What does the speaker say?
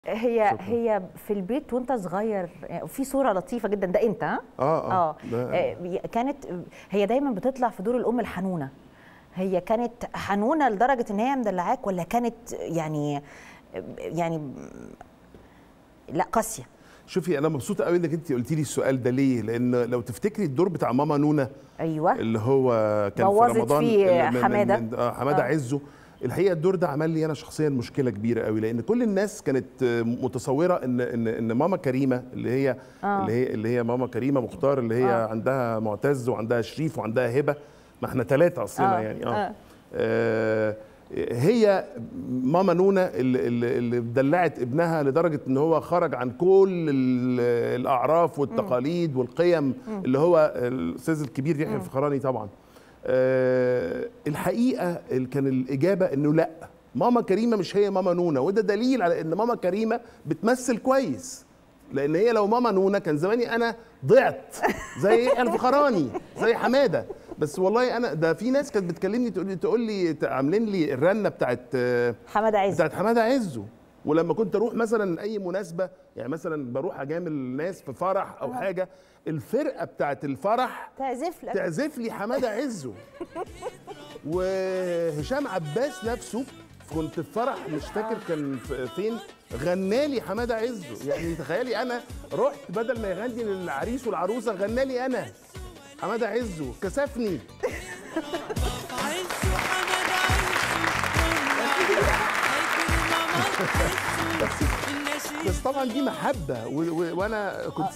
هي شكراً. هي في البيت وانت صغير في صوره لطيفه جدا ده انت ها اه اه اه ده- آه، كانت هي دايما بتطلع في دور الام الحنونه هي كانت حنونه لدرجه ان هي مدلعاك ولا كانت يعني يعني لا قاسيه شوفي انا مبسوطه قوي انك انت قلتي لي السؤال ده ليه لان لو تفتكري الدور بتاع ماما نونا ايوه اللي هو كان بوظت في رمضان فيه من- من- حمادة. من- آه، حماده آه. عزه الحقيقه الدور ده عمل لي انا شخصيا مشكله كبيره قوي لان كل الناس كانت آه، متصوره ان ان ان ماما كريمه اللي هي آه. اللي هي اللي هي ماما كريمه مختار اللي هي آه. عندها معتز وعندها شريف وعندها هبه ما احنا ثلاثه اصلنا آه. يعني آه. اه, آه هي ماما نونا اللي, اللي اللي دلعت ابنها لدرجه ان هو خرج عن كل ال- الاعراف والتقاليد والقيم اللي هو الاستاذ الكبير يحيى الفخراني طبعا آه الحقيقه ال- كان الاجابه انه لا ماما كريمه مش هي ماما نونا وده دليل على ان ماما كريمه بتمثل كويس لان هي لو ماما نونا كان زماني انا ضعت زي يحيى الفخراني زي حماده بس والله انا ده في ناس كانت بتكلمني تقول لي تقول لي ت- عاملين لي الرنه بتاعت آه، حماده عز بتاعت حماده عزه ولما كنت اروح مثلا اي مناسبه يعني مثلا بروح اجامل ناس في فرح او حاجه الفرقه بتاعت الفرح تعزف لك تعزف لي حماده عزه وهشام عباس نفسه كنت في فرح مش فاكر كان في- فين غنالي حماده عزه يعني تخيلي انا رحت بدل ما يغني للعريس والعروسه غنالي انا حماده عزه كسفني عزوا حمد عزوا بس طبعا دي محبه و- و- وانا كنت